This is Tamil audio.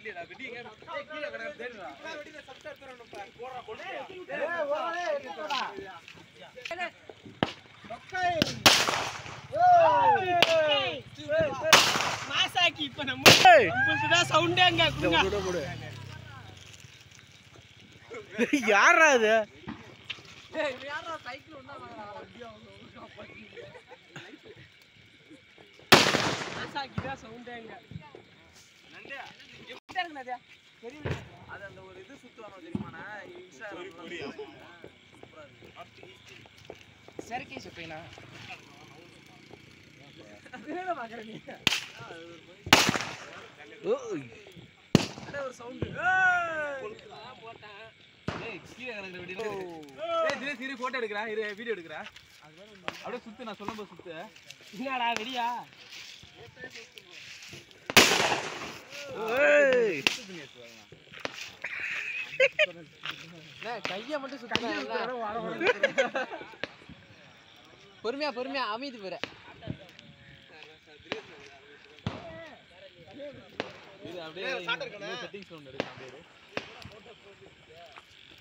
மாசாக்கி இப்ப நம்ம உங்களுக்கு தான் சவுண்டே அங்க கொடுங்க யாரா அது மாசாக்கி தான் சவுண்டே அங்க அது அந்த ஒரு இது சுத்துவானோ தெரியுமாண்ணா இன்ஸ்டாகிராம் சரிக்கை சுப்பைனா ஒரு சவுண்ட் ஏய் கீழே கிடக்குற வீடியோ ஏய் தினேஷ் திரு போட்டோ எடுக்கறேன் இரு வீடியோ எடுக்கறேன் அப்படியே சுத்து நான் சொல்லும்போது சுத்து என்னடா வெறியா கைய மட்டும் சுத்தம் பொறுமையா பொறுமையா அமைதி பெற இது அப்படியே செட்டிங்ஸ் ஒன்று இருக்கு அப்படியே